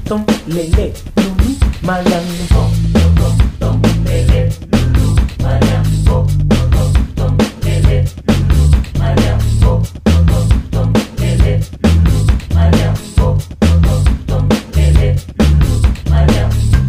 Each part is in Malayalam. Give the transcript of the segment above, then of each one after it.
tom lele lulu malang tom tom tom lele lulu malang tom tom tom lele lulu malang tom tom tom lele lulu malang tom tom tom lele lulu malang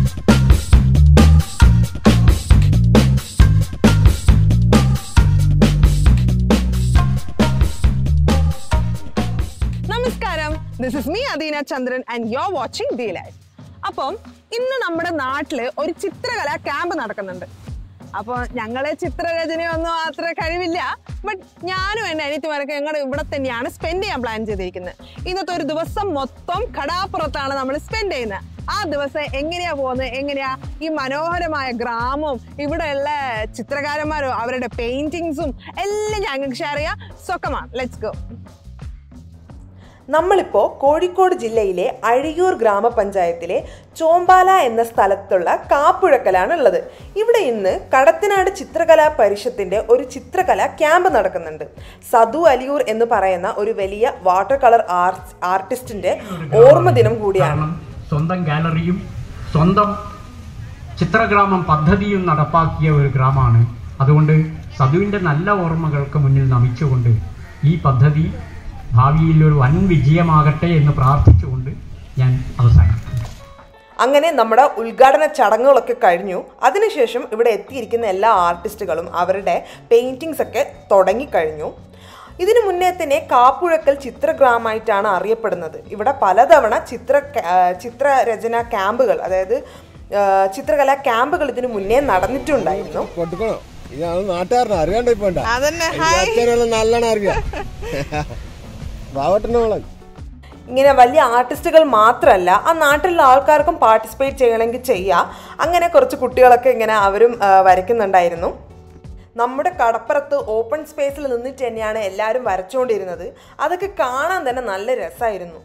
നമസ്കാരം this is me Adeena Chandran and you are watching the life അപ്പം ഇന്ന് നമ്മുടെ നാട്ടില് ഒരു ചിത്രകല ക്യാമ്പ് നടക്കുന്നുണ്ട് അപ്പോൾ ഞങ്ങളെ ചിത്രരചനയൊന്നും അത്ര കഴിവില്ല ബട്ട് ഞാനും എൻ്റെ അനിയത്തിമാരൊക്കെ ഞങ്ങളുടെ ഇവിടെ തന്നെയാണ് സ്പെൻഡ് ചെയ്യാൻ പ്ലാൻ ചെയ്തിരിക്കുന്നത് ഇന്നത്തെ ഒരു ദിവസം മൊത്തം കടാപ്പുറത്താണ് നമ്മൾ സ്പെൻഡ് ചെയ്യുന്നത് ആ ദിവസം എങ്ങനെയാ പോകുന്നത് എങ്ങനെയാ ഈ മനോഹരമായ ഗ്രാമവും ഇവിടെയുള്ള ചിത്രകാരന്മാരും അവരുടെ പെയിന്റിങ്സും എല്ലാം ഞങ്ങൾക്ക് ഷെയർ ചെയ്യാം സൊക്കമാണ് ലെറ്റ്സ് ഗോ നമ്മളിപ്പോൾ കോഴിക്കോട് ജില്ലയിലെ അഴിയൂർ ഗ്രാമപഞ്ചായത്തിലെ ചോമ്പാല എന്ന സ്ഥലത്തുള്ള കാപ്പുഴക്കലാണ് ഉള്ളത് ഇവിടെ ഇന്ന് കടത്തനാട് ചിത്രകലാ പരിഷത്തിന്റെ ഒരു ചിത്രകല ക്യാമ്പ് നടക്കുന്നുണ്ട് സദു അലിയൂർ എന്ന് പറയുന്ന ഒരു വലിയ വാട്ടർ കളർ ആർട്ട് ആർട്ടിസ്റ്റിന്റെ ഓർമ്മ ദിനം കൂടിയാണ് കാരണം സ്വന്തം ഗാലറിയും സ്വന്തം ചിത്രഗ്രാമം പദ്ധതിയും നടപ്പാക്കിയ ഒരു ഗ്രാമമാണ് അതുകൊണ്ട് സതുവിൻ്റെ നല്ല ഓർമ്മകൾക്ക് മുന്നിൽ നമിച്ചുകൊണ്ട് ഈ പദ്ധതി ഭാവിയിൽ ഒരു വൻ വിജയമാകട്ടെ എന്ന് പ്രാർത്ഥിച്ചുകൊണ്ട് ഞാൻ അവസാനിക്കുന്നു അങ്ങനെ നമ്മുടെ ഉദ്ഘാടന ചടങ്ങുകളൊക്കെ കഴിഞ്ഞു അതിനുശേഷം ഇവിടെ എത്തിയിരിക്കുന്ന എല്ലാ ആർട്ടിസ്റ്റുകളും അവരുടെ പെയിൻറ്റിങ്സ് ഒക്കെ തുടങ്ങിക്കഴിഞ്ഞു ഇതിനു മുന്നേ തന്നെ കാപ്പുഴക്കൽ ചിത്രഗ്രാമമായിട്ടാണ് അറിയപ്പെടുന്നത് ഇവിടെ പലതവണ ചിത്ര ആ, ചിത്രരചന ക്യാമ്പുകൾ അതായത് ആ, ചിത്രകലാ ക്യാമ്പുകൾ ഇതിനു മുന്നേ നടന്നിട്ടുണ്ടായിരുന്നു കൊടുക്കണം ഇതാണ് നാട്ടുകാരനെ അറിയാണ്ട് ഇപ്പൊ അതന്നെ അച്ഛനെല്ലാം നല്ലോണം അറിയാം ബാവട്ടനോളം ഇങ്ങനെ വലിയ ആർട്ടിസ്റ്റുകൾ മാത്രമല്ല ആ നാട്ടിലുള്ള ആൾക്കാർക്കും പാർട്ടിസിപ്പേറ്റ് ചെയ്യണമെങ്കിൽ ചെയ്യാം അങ്ങനെ കുറച്ച് കുട്ടികളൊക്കെ ഇങ്ങനെ അവരും ആ, വരയ്ക്കുന്നുണ്ടായിരുന്നു നമ്മുടെ കടപ്പുറത്ത് ഓപ്പൺ സ്പേസിൽ നിന്നിട്ട് തന്നെയാണ് എല്ലാവരും വരച്ചുകൊണ്ടിരുന്നത് അതൊക്കെ കാണാൻ തന്നെ നല്ല രസമായിരുന്നു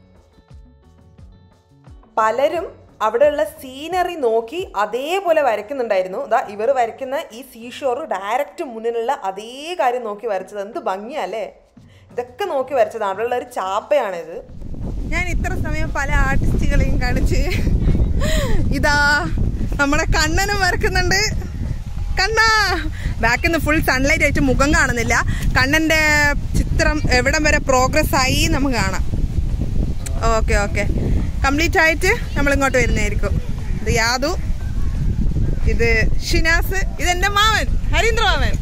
പലരും അവിടെയുള്ള സീനറി നോക്കി അതേപോലെ വരയ്ക്കുന്നുണ്ടായിരുന്നു ഇതാ ഇവർ വരയ്ക്കുന്ന ഈ സീഷോർ ഡയറക്റ്റ് മുന്നിലുള്ള അതേ കാര്യം നോക്കി വരച്ചത് എന്ത് ഭംഗിയല്ലേ ഇതൊക്കെ നോക്കി വരച്ചതാണ് അവിടെയുള്ള ഒരു ചാപ്പയാണിത് ഞാൻ ഇത്ര സമയം പല ആർട്ടിസ്റ്റുകളെയും കാണിച്ച് ഇതാ നമ്മുടെ കണ്ണനും വരക്കുന്നുണ്ട് കണ്ണാ ബാക്കിൽ നിന്ന് ഫുൾ സൺലൈറ്റ് ആയിട്ട് മുഖം കാണുന്നില്ല കണ്ണന്റെ ചിത്രം എവിടം വരെ പ്രോഗ്രസ് ആയി നമുക്ക് കാണാം ഓക്കെ ഓക്കെ കംപ്ലീറ്റ് ആയിട്ട് നമ്മൾ ഇങ്ങോട്ട് വരുന്നതായിരിക്കും ഇത് യാദു ഇത് ഷിനാസ് ഇതെന്റെ മാമൻ ഹരീന്ദ്ര മാമൻ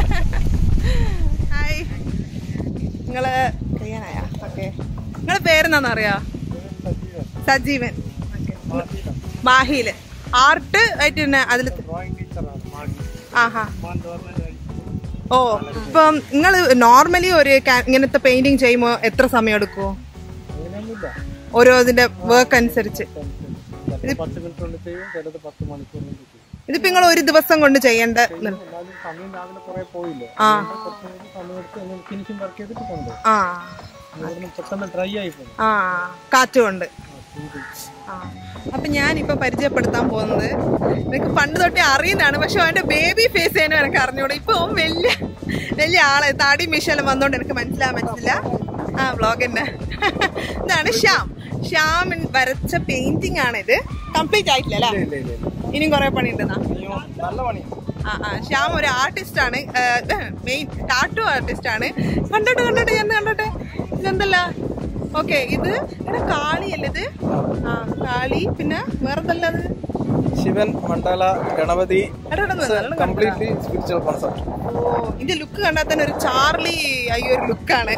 ഹായ് നിങ്ങള് കഴിയാനായ ഓക്കെ നിങ്ങളെ പേരെന്താന്ന് അറിയാ സജീവൻ മാഹിയില് ആർട്ട് ആയിട്ട് തന്നെ അതിൽ ആഹാ ഓ ഇപ്പം നിങ്ങൾ നോർമലി ഒരു ca- ഇങ്ങനത്തെ പെയിന്റിങ് ചെയ്യുമ്പോൾ എത്ര സമയം എടുക്കുമോ ഓരോ ഇതിന്റെ വർക്ക് അനുസരിച്ച് പത്ത് മിനിറ്റ് കൊണ്ട് ചെയ്യും ചിലത് പത്ത് മണിക്കൂർ കൊണ്ട് ചെയ്യും ഇതിപ്പോ നിങ്ങൾ ഒരു ദിവസം കൊണ്ട് ചെയ്യേണ്ട എന്നാലും സമയം രാവിലെ കുറെ പോയില്ലേ ആ കുറച്ച് നേരം സമയം എടുത്ത് ഫിനിഷിംഗ് വർക്ക് ചെയ്തിട്ട് കൊണ്ട് ആ ഇവിടുന്ന് പെട്ടെന്ന് ഡ്രൈ ആയി പോകും ആ കാറ്റുകൊണ്ട് ആ. അപ്പൊ ഞാനിപ്പോ പരിചയപ്പെടുത്താൻ പോകുന്നത് എനിക്ക് പണ്ട് തൊട്ടേ അറിയുന്നതാണ് പക്ഷെ അവന്റെ ബേബി ഫേസ് ചെയ്യാനും എനിക്ക് അറിഞ്ഞൂടെ ഇപ്പൊ അവൻ വലിയ വലിയ ആളെ താടി മീശെല്ലാം വന്നോണ്ട് എനിക്ക് മനസ്സിലാൻ പറ്റില്ല ആ വ്ളോഗ് തന്നെ ഇതാണ് ശ്യാം ശ്യാമിൻ വരച്ച പെയിന്റിംഗ് ആണ് ഇത് കംപ്ലീറ്റ് ആയിട്ടില്ല അല്ലേ ഇനിയും കുറെ പണി ഉണ്ടെന്നാ നല്ല പണി ആ ആ ശ്യാം ഒരു ആർട്ടിസ്റ്റ് ആണ് മെയിൻ ടാറ്റു ആർട്ടിസ്റ്റ് ആണ് കണ്ടോട്ടെ കണ്ടോട്ടെ ഞാൻ കണ്ടോട്ടെ ഇതെന്തല്ല ഓക്കെ ഇത് ഇവിടെ കാളിയല്ലേ ഇത് ആ കാളി പിന്നെ വേറെന്തല്ല അത് ശിവൻ മണ്ഡല ഗണപതി എടാ, എടാ, നല്ലോണം കണ്ടോ? കംപ്ലീറ്റ്ലി സ്പിരിച്വൽ കോൺസെപ്റ്റ് ഓ ഇതിന്റെ ലുക്ക് കണ്ടാൽ തന്നെ ഒരു ചാർലി അയ്യോ ഒരു ലുക്കാണ്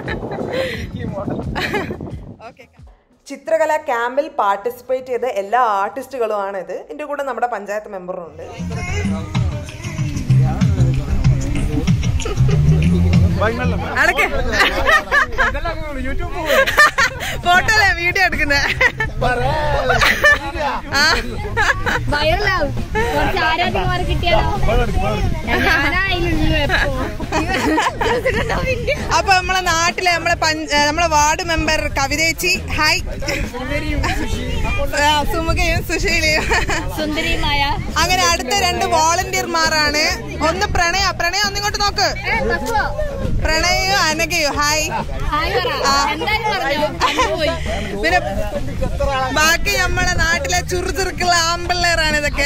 ഓക്കെ ചിത്രകലാ ക്യാമ്പിൽ പാർട്ടിസിപ്പേറ്റ് ചെയ്ത എല്ലാ ആർട്ടിസ്റ്റുകളുമാണ് ഇത് എൻ്റെ കൂടെ നമ്മുടെ പഞ്ചായത്ത് മെമ്പറും ഉണ്ട് അടക്കെ ഫോട്ടോ അല്ലേ വീഡിയോ എടുക്കുന്നത് വൈറലാവും കുറച്ച് ആരാധികമാർ കിട്ടിയാലോ ഞാനായില്ലല്ലോ എപ്പോ അപ്പൊ നമ്മളെ നാട്ടിലെ നമ്മളെ പഞ്ച നമ്മളെ വാർഡ് മെമ്പർ കവിതേച്ചി ഹായ് ആ, സുമുഖയും സുശീലയും സുന്ദരിയുമായ അങ്ങനെ അടുത്ത രണ്ട് വോളണ്ടിയർമാരാണ് ഒന്ന് പ്രണയ പ്രണയ ഒന്നിങ്ങോട്ട് നോക്ക് പ്രണയും അനഘയും ഹായ് ഹായ് പറ ആ. എന്തായാലും പറഞ്ഞോ കണ്ടുപോയി പിന്നെ ബാക്കി നമ്മളെ നാട്ടിലെ ചുറുചുറുക്കുള്ള ആമ്പിള്ളേരാണ് ഇതൊക്കെ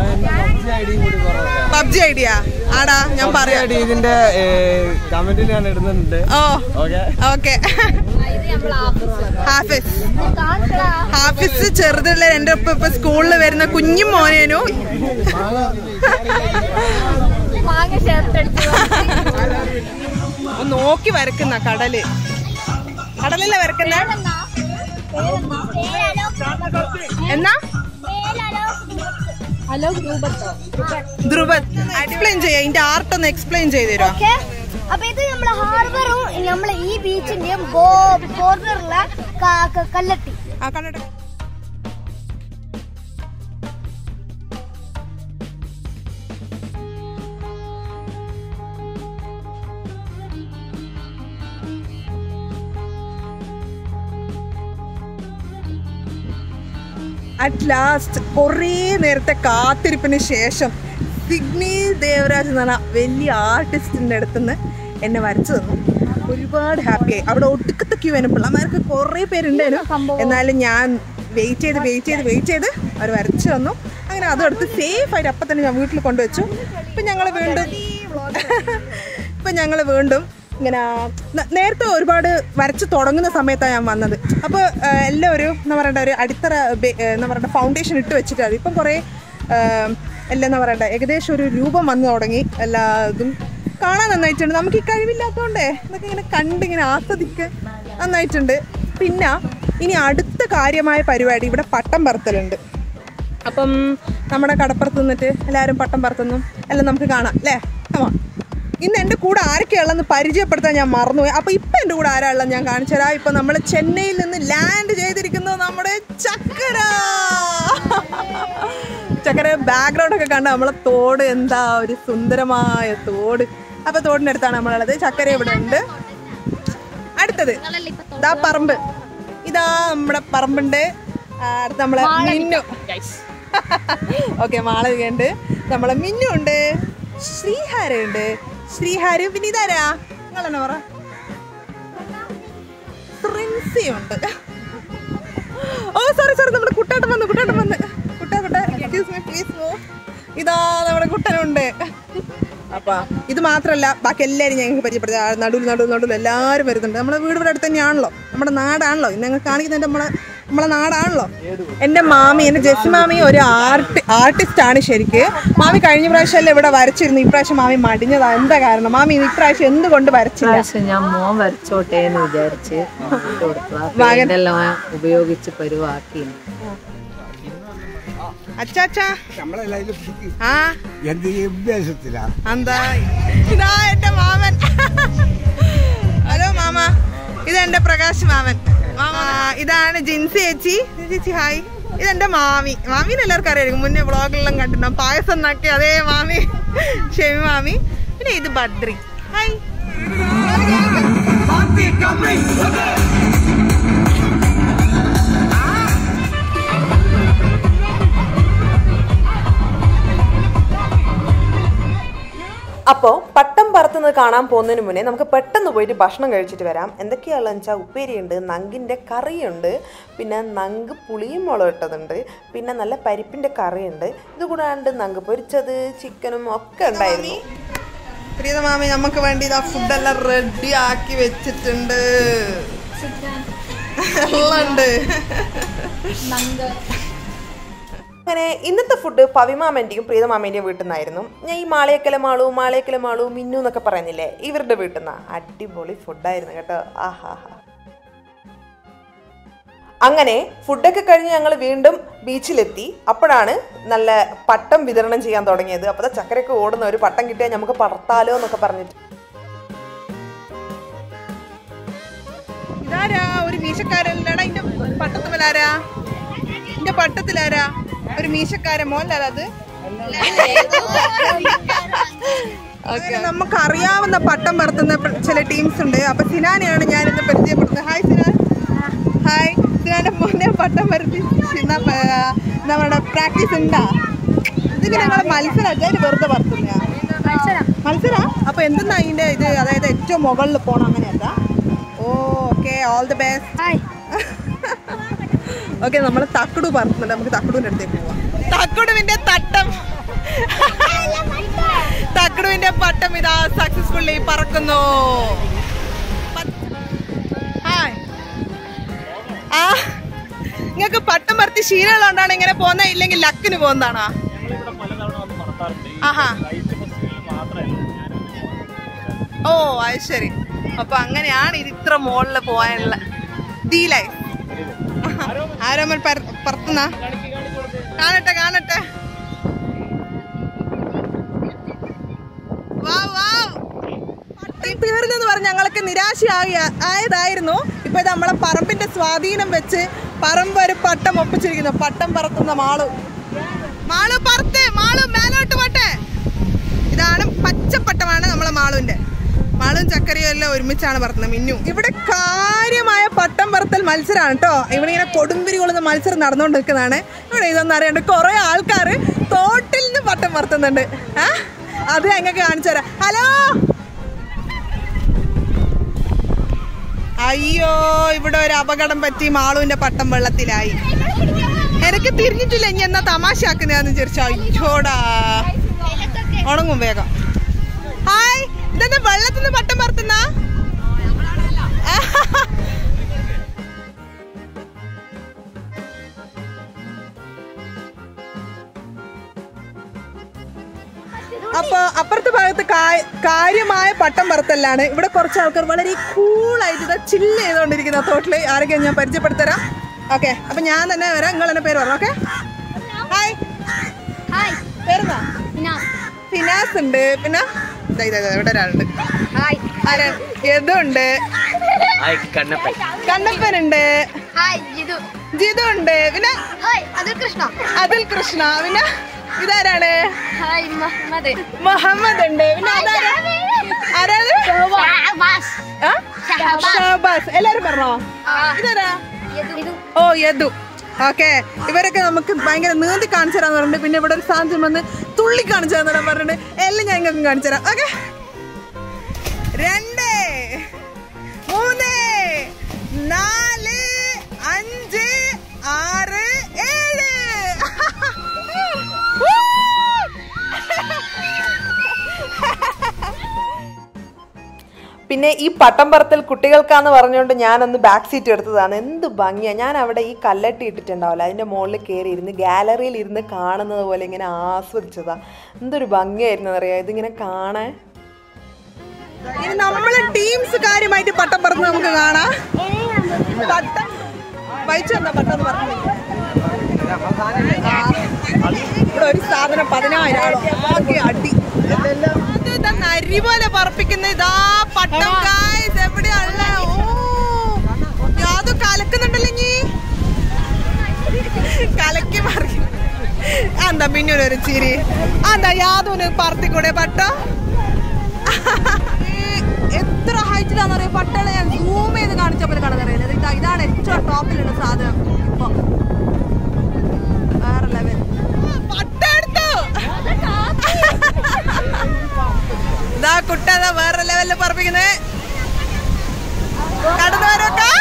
പബ്ജി ഐഡിയ ആടാ ഞാൻ പറയാം ഇതിന്റെ കമന്റിൽ ഞാൻ ഇടുന്നുണ്ട് ഓ ഓക്കെ ഓക്കെ ഹാഫിസ് ഹാഫിസ് ചെറുതുള്ള എന്റെ ഒപ്പം ഇപ്പൊ സ്കൂളിൽ വരുന്ന കുഞ്ഞു മോനേനു മാങ്ങ ചേർത്തടിച്ചു ഒന്ന് നോക്കി വരക്കുന്ന കടല് കടലല്ലേ വരക്കുന്ന എന്നാ ഹലോ ഗ്രൂപ്പത്തോ ധ്രുവൻ എക്സ്പ്ലെയിൻ ചെയ്യാം ഇതിന്റെ ആർട്ട് ഒന്ന് എക്സ്പ്ലെയിൻ ചെയ്തു തരുമോ ഓക്കെ അപ്പൊ ഇത് നമ്മളെ ഹാർബറും നമ്മളെ ഈ ബീച്ചിന്റെയും ബോർഡറുള്ള കല്ലെട്ടി ആ കണ്ടിട്ട് അറ്റ് ലാസ്റ്റ് കുറേ നേരത്തെ കാത്തിരിപ്പിന് ശേഷം സിഗ്നി ദേവരാജ് എന്ന് പറഞ്ഞ വലിയ ആർട്ടിസ്റ്റിന്റെ അടുത്തുനിന്ന് എന്നെ വരച്ചു തന്നു ഒരുപാട് ഹാപ്പിയായി അവിടെ ഒടുക്കത്തെ ക്യൂ വേണം പിള്ളമാർക്ക് കുറേ പേരുണ്ടായിരുന്നു എന്നാലും ഞാൻ വെയിറ്റ് ചെയ്ത് വെയിറ്റ് ചെയ്ത് വെയിറ്റ് ചെയ്ത് അവർ വരച്ചു തന്നു അങ്ങനെ അതും എടുത്ത് സേഫ് ആയിട്ട് അപ്പം തന്നെ ഞാൻ വീട്ടിൽ കൊണ്ടുവച്ചു ഇപ്പം ഞങ്ങൾ വീണ്ടും ഇപ്പം ഞങ്ങൾ വീണ്ടും ഇങ്ങനെ ന- നേരത്തെ ഒരുപാട് വരച്ച് തുടങ്ങുന്ന സമയത്താണ് ഞാൻ വന്നത് അപ്പോൾ എല്ലാം ഒരു എന്താ പറയണ്ട ഒരു അടിത്തറ ബെ- ഏ, എന്താ പറയണ്ട ഫൗണ്ടേഷൻ ഇട്ട് വെച്ചിട്ടാണ് ഇപ്പം കുറേ ഏം, എല്ലാം എന്താ പറയണ്ട ഏകദേശം ഒരു രൂപം വന്നു തുടങ്ങി എല്ലാ ഇതും കാണാൻ നന്നായിട്ടുണ്ട് നമുക്ക് ഈ കഴിവില്ലാത്തതുകൊണ്ടേ ഇതൊക്കെ ഇങ്ങനെ കണ്ടിങ്ങനെ ആസ്വദിക്കാൻ നന്നായിട്ടുണ്ട് പിന്നെ ഇനി അടുത്ത കാര്യമായ പരിപാടി ഇവിടെ പട്ടം പറത്തലുണ്ട് അപ്പം നമ്മുടെ കടപ്പുറത്ത് നിന്നിട്ട് എല്ലാവരും പട്ടം പറത്തുന്നു എല്ലാം നമുക്ക് കാണാം അല്ലേ കമാ ഇന്ന് എൻ്റെ കൂടെ ആരൊക്കെയുള്ളതെന്ന് പരിചയപ്പെടുത്താൻ ഞാൻ മറന്നുപോയി അപ്പോൾ ഇപ്പം എൻ്റെ കൂടെ ആരാ ഉള്ളത് ഞാൻ കാണിച്ചു തരാം ഇപ്പം നമ്മൾ ചെന്നൈയിൽ നിന്ന് ലാൻഡ് ചെയ്തിരിക്കുന്നു നമ്മുടെ ചക്കര ചക്കര ബാക്ക്ഗ്രൗണ്ട് ഒക്കെ കണ്ട നമ്മളെ തോട് എന്താ ഒരു സുന്ദരമായ തോട് അപ്പോൾ തോടിൻ്റെ അടുത്താണ് നമ്മളുള്ളത് ചക്കര ഇവിടെ ഉണ്ട് അടുത്തത് ഇതാ പറമ്പ് ഇതാ നമ്മുടെ പറമ്പുണ്ട് ആ, അടുത്ത് നമ്മളെ മിന്നു ഓക്കെ മാളവികയുണ്ട് നമ്മളെ മിന്നു ഉണ്ട് ശ്രീഹാര ഉണ്ട് ശ്രീഹാര് പിന്നെ ഇതാരാ നിങ്ങളെന്നെ പറ പ്രിൻസി ഉണ്ട് ഓ സോറി സോറി നമ്മുടെ കുട്ടാട്ടം വന്നു കുട്ടാട്ടം വന്ന് കുട്ടാ കുട്ടാ എക്സ്ക്യൂസ് മീ പ്ലീസ് നോ ഇതാ നമ്മുടെ കുട്ടനുണ്ട് അപ്പൊ ഇത് മാത്രല്ല ബാക്കി എല്ലാവരും ഞങ്ങൾക്ക് പരിചയപ്പെടുത്തുക ആ നടുവിൽ നടുവിൽ നടുവിൽ എല്ലാവരും വരുന്നുണ്ട് നമ്മുടെ വീട് ഇവിടെ അടുത്ത് തന്നെയാണല്ലോ നമ്മുടെ നാടാണല്ലോ ഇന്ന് ഞങ്ങൾ കാണിക്കുന്നത് നമ്മളെ നമ്മളെ നാടാണല്ലോ എൻ്റെ മാമി എൻ്റെ ജെസ്സി മാമി ഒരു ആർട്ട് ആർട്ടിസ്റ്റ് ആണ് ശരിക്ക് മാമി കഴിഞ്ഞ പ്രാവശ്യം ഇവിടെ വരച്ചിരുന്നു ഇപ്രാവശ്യം മാമി മടിഞ്ഞതാ എന്താ കാരണം മാമി ഇപ്രാവശ്യം എന്തുകൊണ്ട് വരച്ചില്ല പ്രാവശ്യം ഞാൻ മോൻ വരച്ചോട്ടെ എന്ന് വിചാരിച്ച് ഇട്ട് കൊടുത്തതാ പെയിന്റെല്ലാം ഉപയോഗിച്ച് പരുവാക്കി അച്ചാച്ചാ ആ എന്ത് ഉദ്ദേശത്തിലാ എന്താ ഇതാ എന്റെ മാമൻ ഹലോ മാമ ഇതെന്റെ പ്രകാശ് മാമൻ മാമ ഇതാണ് ജിൻസി ചേച്ചി ചേച്ചി ഹായ് ഇതെന്റെ മാമി മാമീനെ എല്ലാവർക്കും അറിയായിരിക്കും മുന്നേ വ്ളോഗിലെല്ലാം കണ്ടിട്ടുണ്ടാവും പായസം എന്നാക്കി അതേ മാമി ഷെമി മാമി പിന്നെ ഇത് ബദ്രി ഹായ് അപ്പോൾ പട്ടം പറത്തുന്നത് കാണാൻ പോകുന്നതിന് മുന്നേ നമുക്ക് പെട്ടെന്ന് പോയിട്ട് ഭക്ഷണം കഴിച്ചിട്ട് വരാം എന്തൊക്കെയാണെന്ന് വെച്ചാൽ ഉപ്പേരിയുണ്ട് നങ്കിൻ്റെ കറിയുണ്ട് പിന്നെ നങ്ക് പുളിയും മുളക് ഇട്ടതുണ്ട് പിന്നെ നല്ല പരിപ്പിൻ്റെ കറിയുണ്ട് ഇത് കൂടാണ്ട് നങ്ക് പൊരിച്ചത് ചിക്കനും ഒക്കെ ഉണ്ടായിരുന്നു പ്രീത മാമി നമുക്ക് വേണ്ടി ഇതാ ഫുഡെല്ലാം റെഡി ആക്കി വെച്ചിട്ടുണ്ട് എല്ലാം ഉണ്ട് അങ്ങനെ ഇന്നത്തെ ഫുഡ് പവിമാമൻ്റെയും പ്രീതമാമൻ്റെയും വീട്ടിൽ നിന്നായിരുന്നു ഞാൻ ഈ മാളയക്കല മാളു മാളയക്കല മാളു മിന്നു എന്നൊക്കെ പറയുന്നില്ലേ ഇവരുടെ വീട്ടിൽ നിന്നാ അടിപൊളി ഫുഡായിരുന്നു കേട്ടോ ആഹാ അങ്ങനെ ഫുഡൊക്കെ കഴിഞ്ഞ് ഞങ്ങൾ വീണ്ടും ബീച്ചിലെത്തി അപ്പോഴാണ് നല്ല പട്ടം വിതരണം ചെയ്യാൻ തുടങ്ങിയത് അപ്പോൾ ചക്കരയൊക്കെ ഓടുന്ന ഒരു പട്ടം കിട്ടിയാൽ നമുക്ക് പറത്താലോ എന്നൊക്കെ പറഞ്ഞിട്ട് ഇതാരാ ഒരു മീശക്കാരല്ലടാ ഇന്റെ പട്ടത്തുമലാരാ ഇന്റെ പട്ടത്തിലാരാ ഒരു മീശക്കാരൻ മോഹൻലാൽ അത് അങ്ങനെ നമുക്ക് അറിയാവുന്ന പട്ടം പറത്തുന്ന പ- ചില ടീംസ് ഉണ്ട് അപ്പൊ സിനാനെയാണ് ഞാൻ ഇന്ന് പരിചയപ്പെടുന്നത് ഹായ് സിനാൻ ഹായ് സിനാന്റെ മോനെ പട്ടം പരത്തി സിന പ- എന്താ പറയുക പ്രാക്ടീസ് ഉണ്ടാ ഇതിങ്ങനെ ഞങ്ങൾ മത്സരം അതിന് വെറുതെ പറത്തുന്ന മത്സര അപ്പൊ എന്തെന്നാ അതിന്റെ ഇത് അതായത് ഏറ്റവും മുകളിൽ പോണം അങ്ങനെയല്ല ഓ okay all the best okay നമ്മൾ തക്കടു പറത്തുന്നുണ്ട് നമുക്ക് തക്കടുവിന്റെ അടുത്തേക്ക് പോവാം തക്കടുവിന്റെ തട്ടം തക്കടുവിന്റെ പട്ടം ഇതാ സക്സസ്ഫുള്ളി പറക്കുന്നു ഹായ് ആ നിങ്ങൾക്ക് പട്ടം പറത്തി ശീലമുള്ളതുകൊണ്ടാണ് ഇങ്ങനെ പോകുന്ന ഇല്ലെങ്കിൽ ലക്കിന് പോകുന്നതാണോ ഞങ്ങളിവിടെ പലതവണ വന്ന് പറത്താറുണ്ട് ഈ ആഹാ ലൈറ്റ് ഫെസ്റ്റിവലിൽ മാത്രമല്ല ഓ അത് ശരി അപ്പൊ അങ്ങനെയാണ് ഇത് ഇത്ര മുകളിൽ പോകാനുള്ള ഡീലായി ആരോമൽ പറത്തുന്ന കാണട്ടെ കാണട്ടെ വാ, വാ. പട്ടം തീർന്നെന്ന് പറഞ്ഞ് ഞങ്ങൾക്ക് നിരാശയായി ആയതായിരുന്നു ഇപ്പൊ ഇത് നമ്മളെ പറമ്പിന്റെ സ്വാധീനം വെച്ച് പറമ്പ് ഒരു പട്ടം ഒപ്പിച്ചിരിക്കുന്നു പട്ടം പറത്തുന്ന മാളു മാളു പറത്ത് മാളു മേലോട്ട് പോട്ടെ ഇതാണ് പച്ചപ്പട്ടമാണ് നമ്മളെ മാളുവിന്റെ മാളും ചക്കരയും എല്ലാം ഒരുമിച്ചാണ് പറത്തുന്നത് മിന്നു ഇവിടെ കാര്യമായ പട്ടം പറത്തൽ മത്സരമാണ് കേട്ടോ ഇവിടെ ഇങ്ങനെ കൊടുമ്പിരി കൊള്ളുന്ന മത്സരം നടന്നുകൊണ്ട് നിൽക്കുന്നതാണ് ഇവിടെ ഇതൊന്നും അറിയണ്ട കുറെ ആൾക്കാർ തോട്ടിൽ നിന്ന് പട്ടം പറത്തുന്നുണ്ട് ആ അത് ഞങ്ങൾക്ക് കാണിച്ചു തരാം ഹലോ അയ്യോ ഇവിടെ ഒരു അപകടം പറ്റി മാളുവിന്റെ പട്ടം വെള്ളത്തിലായി എനിക്ക് തിരിഞ്ഞിട്ടില്ല ഇനി എന്നാ തമാശയാക്കുന്നതാന്ന് വിചാരിച്ചു അയ്യോടാ ഉണങ്ങും വേഗം ഹായ് ഇതെന്താ വെള്ളത്തിൽ നിന്ന് പട്ടം പറത്തുന്ന അപ്പൊ അപ്പുറത്തെ ഭാഗത്ത് കാ- കാര്യമായ പട്ടം പറത്തലാണ് ഇവിടെ കുറച്ച് ആൾക്കാർ വളരെ കൂളായിട്ട് ഇത് ചില്ല് ചെയ്തുകൊണ്ടിരിക്കുന്ന തോട്ടില് ആരൊക്കെയാണ് ഞാൻ പരിചയപ്പെടുത്തരാം ഓക്കെ അപ്പൊ ഞാൻ തന്നെ വരാം നിങ്ങൾ എന്നെ പേര് പറഞ്ഞു ഓക്കെ ഹായ് ഹായ് പേരെന്താ ഫിനാസ് ഫിനാസ് ഉണ്ട് പിന്നെ ദാ ഇതാ ഇതാ ഇവിടെ ഒരാളുണ്ട് ഹായ് ആരാ യദുണ്ട് കണ്ണപ്പനുണ്ട് ഹായ് ജിതു ജിതു ഉണ്ട് പിന്നെ ഹായ് അത് കൃഷ്ണ അതുൽ കൃഷ്ണ പിന്നെ ഇതാരാണ് ഹായ് മുഹമ്മദ് മുഹമ്മദ് ഉണ്ട് പിന്നെ അതാരാ ആരാണ് ഷഹബാസ് ആ? ഷഹബാസ്. ഷഹബാസ് എല്ലാരും പറഞ്ഞോ ഇതാരാ ജിതു ഓ യദു ഓക്കെ ഇവരൊക്കെ നമുക്ക് ഭയങ്കര നീന്തി കാണിച്ചു തരാന്ന് പറഞ്ഞിട്ട് പിന്നെ ഇവിടെ ഒരു സാധനം വന്ന് തുള്ളി കാണിച്ചു തരാൻ പറഞ്ഞിട്ട് എല്ലാം ഞാൻ നിങ്ങൾക്ക് കാണിച്ചു തരാം ഓക്കെ രണ്ട് മൂന്ന് നാല് അഞ്ച് ആറ് ഏഴ് പിന്നെ ഈ പട്ടം പറത്തൽ കുട്ടികൾക്കാന്ന് പറഞ്ഞുകൊണ്ട് ഞാനൊന്ന് ബാക്ക് സീറ്റ് എടുത്തതാണ് എന്ത് ഭംഗിയാ ഞാൻ അവിടെ ഈ കല്ലട്ടി ഇട്ടിട്ടുണ്ടാവില്ല അതിൻ്റെ മുകളിൽ കയറി ഇരുന്ന് ഗാലറിയിൽ ഇരുന്ന് കാണുന്നത് പോലെ ഇങ്ങനെ ആസ്വദിച്ചതാ എന്തൊരു ഭംഗിയായിരുന്നു അറിയാം ഇതിങ്ങനെ കാണാൻ ഇനി നമ്മളെ ടീംസ് കാര്യമായിട്ട് പട്ടം പറന്ന് നമുക്ക് കാണാം പട്ടം വഹിച്ചു തന്ന പട്ടം എന്ന് പറഞ്ഞു ഇവിടെ ഒരു സാധനം പതിനായിരം ആളോ ആകെ അടി അത് ഇതാ നരി പോലെ പറപ്പിക്കുന്ന ഇതാ പട്ടം guys. എവിടെയാണല്ലേ ഓ യാതു കലക്കുന്നുണ്ടല്ലോ ഇനി കലക്കി മറി എന്താ പിന്നെ ഒരു ചിരി എന്താ യാതൊരു പറത്തിക്കൂടെ പട്ടം ഈ എത്ര ഹൈറ്റിലാന്ന് അറിയാം പട്ടകളെ ഞാൻ സൂം ചെയ്ത് കാണിച്ചപ്പോൾ കടന്നറിയുന്നത് ഇതാ ഇതാണ് ഏറ്റവും ടോപ്പിലുള്ള സാധനം ഇപ്പൊ വേറെ ലെവൽ ഇതാ കുട്ട ഇതാ വേറെ ലെവലിൽ പറപ്പിക്കുന്നത് കടന്നു വരൊക്കെ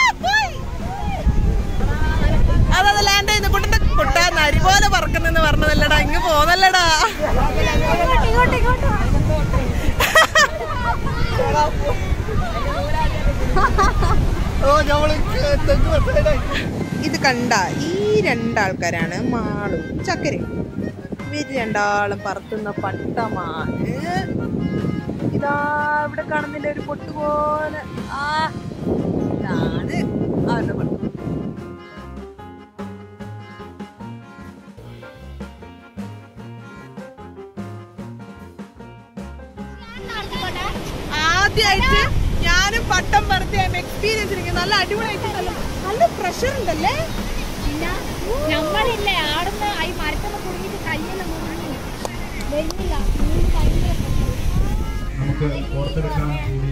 അതത് ലാൻഡ് ചെയ്യുന്നു കുട്ടന്റെ കുട്ട നരി പോലെ പറക്കുന്നെന്ന് പറഞ്ഞതല്ലടാ ഇങ്ങ് പോന്നല്ലടാ ഇങ്ങോട്ട് ഇങ്ങോട്ട് ഇത് കണ്ട ഈ രണ്ടാൾക്കാരാണ് മാളും ചക്കരയും ഇവര് രണ്ടാളും പറത്തുന്ന പട്ടമാണ് ഇതാ ഇവിടെ കാണുന്നില്ല ഒരു പൊട്ടുപോലെ ആ ഇതാണ് അവരുടെ പട്ടം ആദ്യമായിട്ട് ഞാനും പട്ടം പറത്തി എക്സ്പീരിയൻസ് എനിക്ക് നല്ല അടിപൊളിയായിട്ട് നല്ല നല്ല പ്രഷർ ഉണ്ടല്ലേ പിന്നെ നമ്മളില്ലേ ആടുന്ന ഈ മരത്തൊക്കെ കുടുങ്ങിട്ട് കയ്യെല്ലാം മുറിഞ്ഞു വരുന്നില്ല നീണ്ട് ഭയങ്കര പ്രശ്നം. നമുക്ക് പുറത്തെടുക്കാൻ കൂടി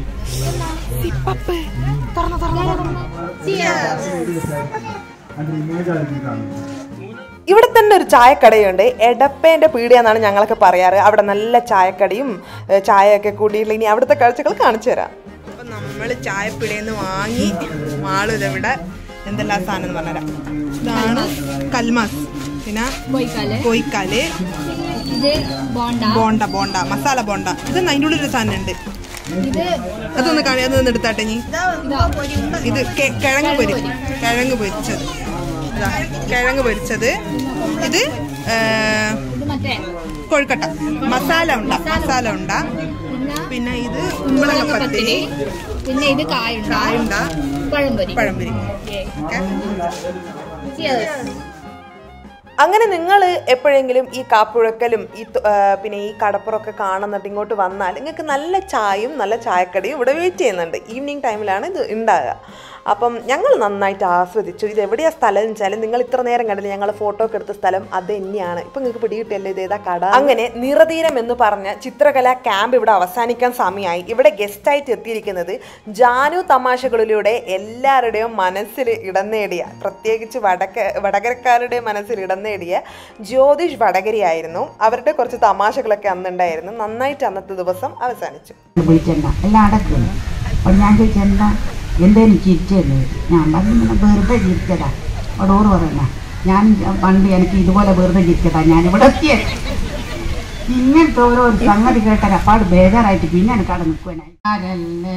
അതിന്റെ ഇമേജ് ആയിരിക്കും കാണുന്നത് ഇവിടെ തന്നെ ഒരു ചായക്കടയുണ്ട് എടപ്പേൻ്റെ പീടിക എന്നാണ് ഞങ്ങളൊക്കെ പറയാറ് അവിടെ നല്ല ചായക്കടയും ഏ, ചായയൊക്കെ കൂടിയുള്ള ഇനി അവിടുത്തെ കാഴ്ചകൾ കാണിച്ചു തരാം അപ്പൊ നമ്മള് ചായപ്പിടയിൽ നിന്ന് വാങ്ങി മാളും ഇതെവിടെ എന്തെല്ലാം സാധനം എന്ന് പറഞ്ഞുതരാം ഇതാണ് കൽമാസ് പിന്നെ കോഴിക്കാല് കോയിക്കാല് ഇത് ബോണ്ട ബോണ്ട ബോണ്ട മസാല ബോണ്ട ഇത് അതിൻ്റെ ഉള്ളിൽ ഒരു സാധനം ഉണ്ട് ഇത് അതൊന്ന് കാണി അതൊന്ന് എടുത്താട്ടെ നീ ഇതാ ഇത് കെ- കിഴങ്ങ് പൊരി കിഴങ്ങ് പൊരിച്ചത് ഇതാ കിഴങ്ങ് പൊരിച്ചത് ഇത് ഏ, ഇത് മറ്റേ കൊഴുക്കട്ട മസാല ഉണ്ട മസാല ഉണ്ട പിന്നെ പിന്നെ ഇത് കുമ്പളങ്ങ പത്തിരി പിന്നെ ഇത് കായുണ്ട കായുണ്ട പഴംപൊരി പഴംപൊരി ഓക്കേ. Okay Cheers. അങ്ങനെ നിങ്ങൾ എപ്പോഴെങ്കിലും ഈ കാപ്പുഴക്കലും ഈ ത- ആ, പിന്നെ ഈ കടപ്പുറമൊക്കെ കാണുന്നുണ്ട് ഇങ്ങോട്ട് വന്നാൽ നിങ്ങൾക്ക് നല്ല ചായയും നല്ല ചായക്കടിയും ഇവിടെ വെയിറ്റ് ചെയ്യുന്നുണ്ട് ഈവനിങ് ടൈമിലാണ് ഇത് ഉണ്ടാകുക അപ്പം ഞങ്ങൾ നന്നായിട്ട് ആസ്വദിച്ചു ഇത് എവിടെയാണ് സ്ഥലം എന്ന് വെച്ചാൽ നിങ്ങൾ ഇത്ര നേരം കണ്ടില്ല ഞങ്ങൾ ഫോട്ടോ ഒക്കെ എടുത്ത സ്ഥലം അത് തന്നെയാണ് ഇപ്പം നിങ്ങൾക്ക് പിടികിട്ടല്ലേ ഇത് ഏതാ കട അങ്ങനെ നിറതീരം എന്ന് പറഞ്ഞ ചിത്രകലാ ക്യാമ്പ് ഇവിടെ അവസാനിക്കാൻ സമയമായി ഇവിടെ ഗസ്റ്റായിട്ട് എത്തിയിരിക്കുന്നത് ജാനു തമാശകളിലൂടെ എല്ലാവരുടെയും മനസ്സിൽ ഇടം നേടിയ പ്രത്യേകിച്ച് വടക്ക വടകരക്കാരുടെ മനസ്സിൽ ഇടം നേടിയ ജ്യോതിഷ് വടകരയായിരുന്നു അവരുടെ കുറച്ച് തമാശകളൊക്കെ അന്നുണ്ടായിരുന്നു നന്നായിട്ട് അന്നത്തെ ദിവസം അവസാനിച്ചു പോയിട്ടല്ല എല്ലാം അടക്കുന്നു അപ്പോൾ ഞാൻ ചോദിച്ചു എന്താ എന്തേലും ചിരിച്ചെന്ന് ഞാൻ പറഞ്ഞു "ഇങ്ങനെ വെറുതെ ചിരിച്ചതാ അവിടെ ഓറ് പറയണ്ട ഞാൻ പണ്ട് എനിക്ക് ഇതുപോലെ വെറുതെ ചിരിച്ചതാ ഞാൻ ഇവിടെ എത്തിയത് ഇങ്ങനത്തെ ഓരോ സംഗതി കേട്ടാൽ അപ്പാട് ബേജാറായിട്ട് പിന്നെ എനിക്ക് അവിടെ നിൽക്കുവാനായി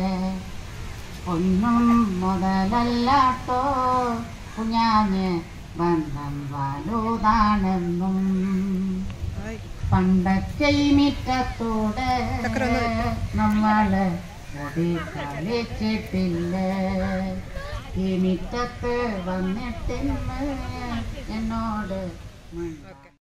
ഒന്നും മുതലല്ലാട്ടോ കുഞ്ഞാഞ്ഞ് ബന്ധം വലുതാണെന്നും പണ്ടത്തെ ഈ മിറ്റത്തൂടെ നമ്മള് ഓടി കളിച്ചിട്ടില്ല ഈ മിറ്റത്ത് വന്നിട്ടിന്ന് എന്നോട് മിണ്ടാൻ